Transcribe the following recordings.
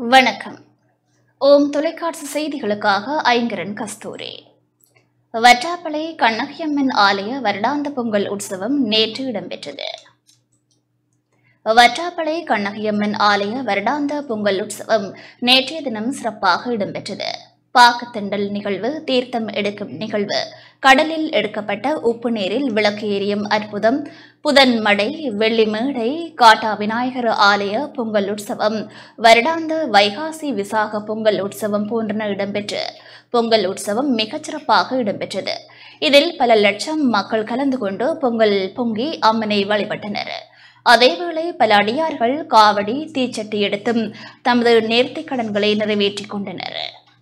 வணக்கம் ஓம் தொலைக்காட்சி செய்திகளுக்காக ஐங்கரன் கஸ்தூரி வட்டாப்பளை கண்ணகியம்மன் ஆலய வருடாந்த பொங்கல் உற்சவம் நேற்று இடம்பெற்றது வட்டாப்பளை கண்ணகியம்மன் ஆலய வருடாந்த பொங்கல் உற்சவம் நேற்றைய தினம் சிறப்பாக இடம்பெற்றது பாக்கத்தண்டல் நிகழ்வு தீர்த்தம் எடுக்கும் நிகழ்வு கடலில் எடுக்கப்பட்ட உப்பு நீரில் விளக்கு எரியும் அற்புதம் புதன் மடை வெள்ளி மேடை காட்டா விநாயகர் ஆலய பொங்கல் உற்சவம் வருடாந்த வைகாசி விசாக பொங்கல் உற்சவம் போன்றன இடம்பெற்று பொங்கல் உற்சவம் மிகச்சிறப்பாக இடம்பெற்றது இதில் பல லட்சம் மக்கள் கலந்து கொண்டு பொங்கல் பொங்கி அம்மனை வழிபட்டனர் அதேவேளை பல அடியார்கள் காவடி தீச்சட்டி எடுத்தும் தமது நேர்த்திக் கடன்களை நிறைவேற்றிக் கொண்டனர்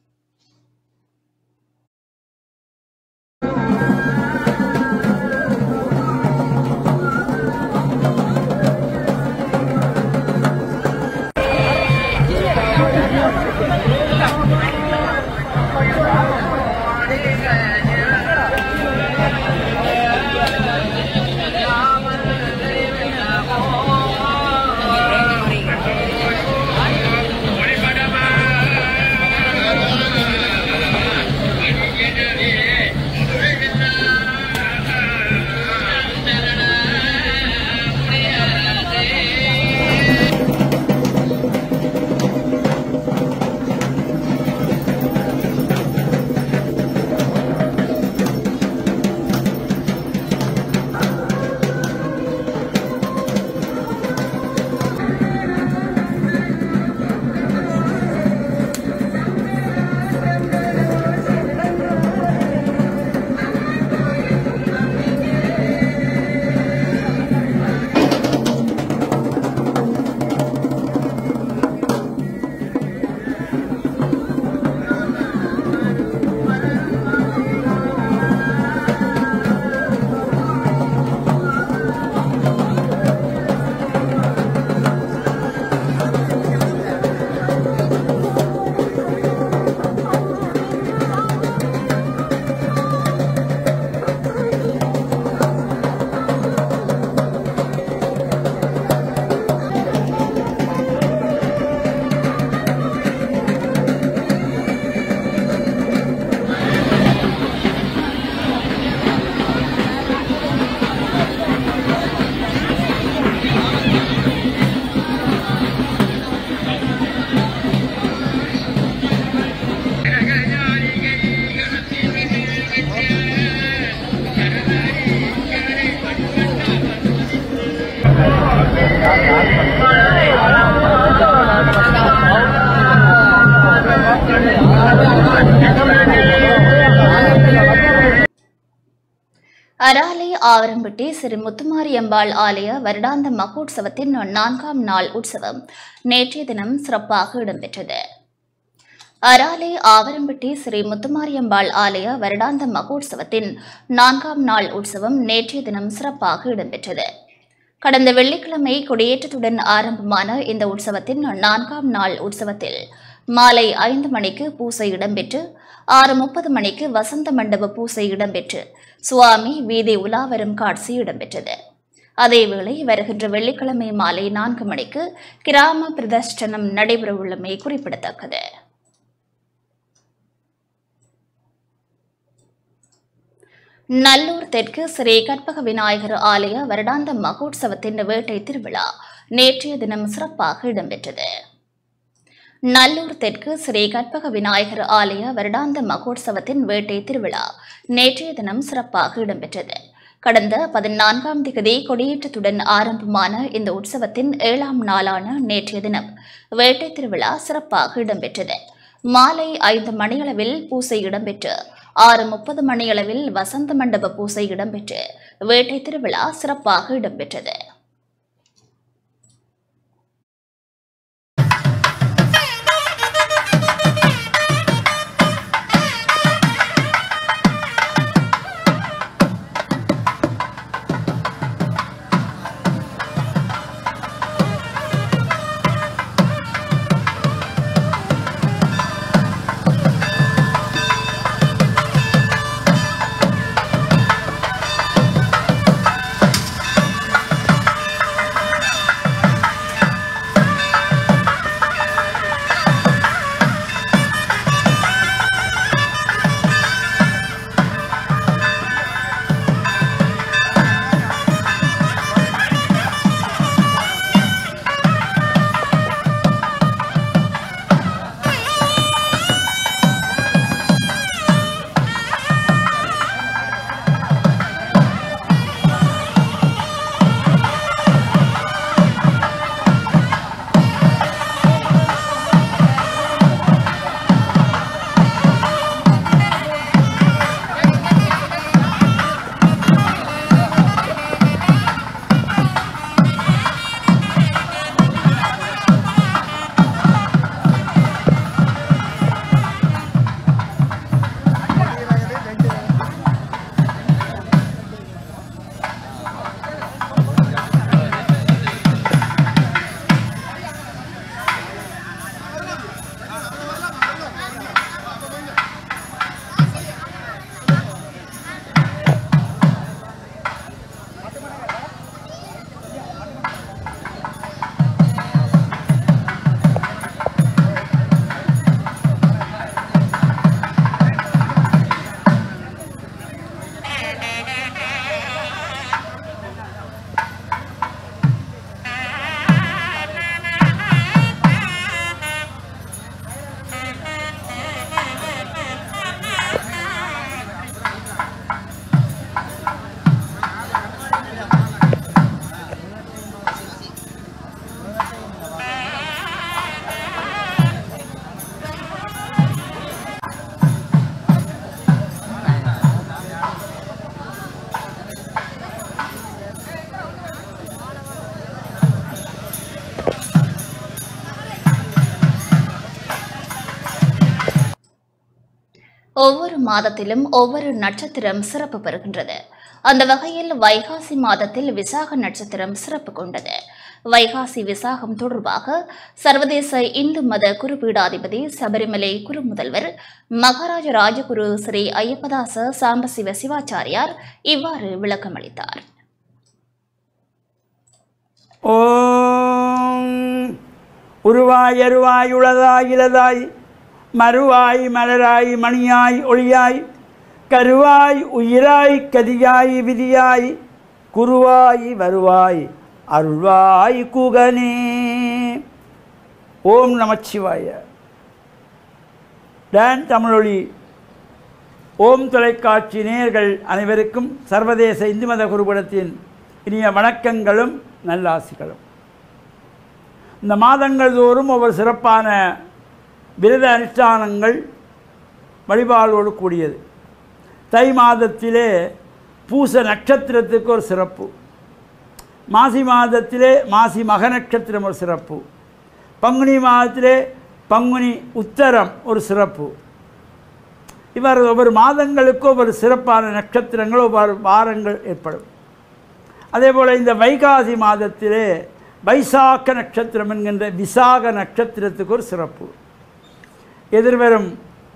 அராலை ஆவரம்பட்டி ஸ்ரீ முத்துமாரியம்பாள் ஆலய வருடாந்த மகோத்சவத்தின் நான்காம் நாள் உற்சவம் நேற்றைய தினம் சிறப்பாக இடம்பெற்றது அராலை ஆவரம்பட்டி ஸ்ரீ முத்துமாரியம்பாள் ஆலய வருடாந்த மகோத்சவத்தின் நான்காம் நாள் உற்சவம் நேற்றைய தினம் சிறப்பாக இடம்பெற்றது கடந்த வெள்ளிக்கிழமை கொடியேற்றத்துடன் ஆரம்பமான இந்த உற்சவத்தின் நான்காம் நாள் உற்சவத்தில் மாலை ஐந்து மணிக்கு பூசை இடம்பெற்று ஆறு முப்பது மணிக்கு வசந்த மண்டப பூசை இடம்பெற்று சுவாமி வீதி உலா வரும் காட்சி இடம்பெற்றது அதேவேளை வருகின்ற வெள்ளிக்கிழமை மாலை நான்கு மணிக்கு கிராம பிரதர்ஷனம் நடைபெறவுள்ளமை குறிப்பிடத்தக்கது நல்லூர் தெற்கு ஸ்ரீ கற்பக விநாயகர் ஆலய வருடாந்த மகோத்சவத்தின் வேட்டை திருவிழா நேற்றைய தினம் சிறப்பாக இடம்பெற்றது நல்லூர் தெற்கு ஸ்ரீ கற்பக விநாயகர் ஆலய வருடாந்த மகோத்சவத்தின் வேட்டை திருவிழா நேற்றைய தினம் சிறப்பாக இடம்பெற்றது கடந்த பதினான்காம் திகதி கொடியேற்றத்துடன் ஆரம்பமான இந்த உற்சவத்தின் ஏழாம் நாளான நேற்றைய தினம் வேட்டை திருவிழா சிறப்பாக இடம்பெற்றது மாலை ஐந்து மணியளவில் பூசை இடம்பெற்று ஆறு முப்பது மணியளவில் வசந்த மண்டப பூசை இடம்பெற்று வேட்டை திருவிழா சிறப்பாக இடம்பெற்றது ஒவ்வொரு மாதத்திலும் ஒவ்வொரு நட்சத்திரம் சிறப்பு பெறுகின்றது அந்த வகையில் வைகாசி மாதத்தில் விசாக நட்சத்திரம் சிறப்பு கொண்டது வைகாசி விசாகம் தொடர்பாக சர்வதேச இந்து மத குருபீடாதிபதி சபரிமலை குரு முதல்வர் மகாராஜ ராஜகுரு ஸ்ரீ ஐயப்பதாச சாம்பசிவ சிவாச்சாரியார் இவ்வாறு விளக்கமளித்தார் ஓம் உருவாய் அருவாய் உளதாய் இலதாய் மறுவாய் மலராய் மணியாய் ஒளியாய் கருவாய் உயிராய் கதியாய் விதியாய் குருவாய் வருவாய் அருள்வாய் குகனே ஓம் நமச்சிவாய டான் தமிழொலி ஓம் தொலைக்காட்சி நேயர்கள் அனைவருக்கும் சர்வதேச இந்து மத குருபடத்தின் இனிய வணக்கங்களும் நல்லாசிகளும் இந்த மாதங்கள் தோறும் ஒவ்வொரு சிறப்பான விரத அனுஷ்டானங்கள் வழிபாடோடு கூடியது தை மாதத்திலே பூச நட்சத்திரத்துக்கு ஒரு சிறப்பு மாசி மாதத்திலே மாசி மக நட்சத்திரம் ஒரு சிறப்பு பங்குனி மாதத்திலே பங்குனி உத்தரம் ஒரு சிறப்பு இவ்வாறு ஒவ்வொரு மாதங்களுக்கும் ஒவ்வொரு சிறப்பான நட்சத்திரங்கள் ஒவ்வொரு வாரங்கள் ஏற்படும் அதே போல் இந்த வைகாசி மாதத்திலே வைசாக்க நட்சத்திரம் என்கின்ற விசாக நட்சத்திரத்துக்கு ஒரு சிறப்பு எதிர்வரும்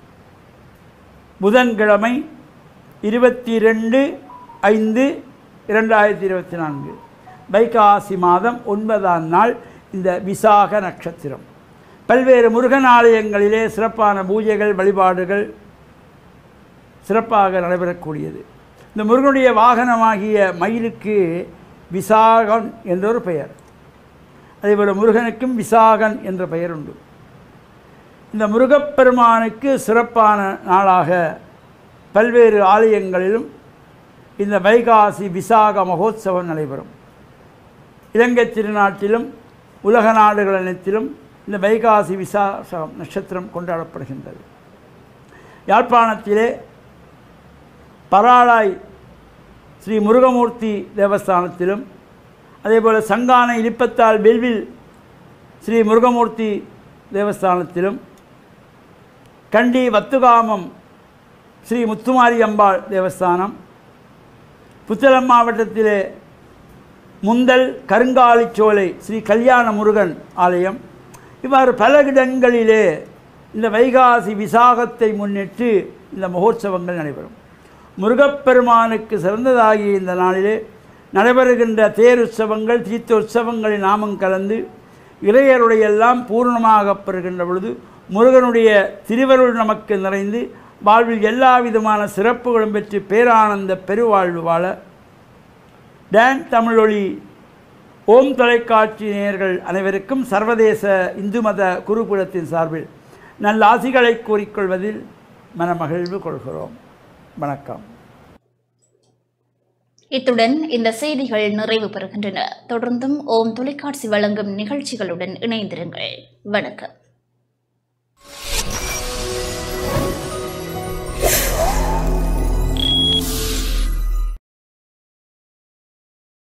புதன்கிழமை இருபத்தி ரெண்டு ஐந்து இரண்டாயிரத்தி இருபத்தி நான்கு வைகாசி மாதம் ஒன்பதாம் நாள் இந்த விசாக நட்சத்திரம் பல்வேறு முருகன் ஆலயங்களிலே சிறப்பான பூஜைகள் வழிபாடுகள் சிறப்பாக நடைபெறக்கூடியது இந்த முருகனுடைய வாகனமாகிய மயிலுக்கு விசாகன் என்றொரு பெயர் அதேபோல் முருகனுக்கும் விசாகன் என்ற பெயர் உண்டு இந்த முருகப்பெருமானுக்கு சிறப்பான நாளாக பல்வேறு ஆலயங்களிலும் இந்த வைகாசி விசாக மகோத்சவம் நடைபெறும் இலங்கை திருநாட்டிலும் உலக நாடுகள் அனைத்திலும் இந்த வைகாசி விசாகம் நட்சத்திரம் கொண்டாடப்படுகின்றது யாழ்ப்பாணத்திலே பராளாய் ஸ்ரீ முருகமூர்த்தி தேவஸ்தானத்திலும் அதேபோல் சங்கான இலிப்பத்தால் வெல்வில் ஸ்ரீ முருகமூர்த்தி தேவஸ்தானத்திலும் கண்டி வத்துகாமம் ஸ்ரீ முத்துமாரி அம்பாள் தேவஸ்தானம் புத்தளம் மாவட்டத்திலே முந்தல் கருங்காலிச்சோலை ஸ்ரீ கல்யாண முருகன் ஆலயம் இவ்வாறு பல இடங்களிலே இந்த வைகாசி விசாகத்தை முன்னிட்டு இந்த மகோத்சவங்கள் நடைபெறும் முருகப்பெருமானுக்கு சிறந்ததாகிய இந்த நாளிலே நடைபெறுகின்ற தேருற்சவங்கள் தீர்த்தோற்சவங்களின் நாமம் கலந்து இளையருடைய எல்லாம் பூர்ணமாக பெறுகின்ற பொழுது முருகனுடைய திருவருள் நமக்கு நிறைந்து வாழ்வில் எல்லா விதமான சிறப்புகளும் பெற்று பேரானந்த பெருவாழ்வு வாழ டான் தமிழொலி ஓம் தொலைக்காட்சி நேயர்கள் அனைவருக்கும் சர்வதேச இந்து மத குருகுலத்தின் சார்பில் நல்ல ஆசிகளை கூறிக்கொள்வதில் மனமகிழ்வு கொள்கிறோம் வணக்கம் இத்துடன் இந்த செய்திகள் நிறைவு பெறுகின்றன தொடர்ந்தும் ஓம் தொலைக்காட்சி வழங்கும் நிகழ்ச்சிகளுடன் இணைந்திருங்கள் வணக்கம்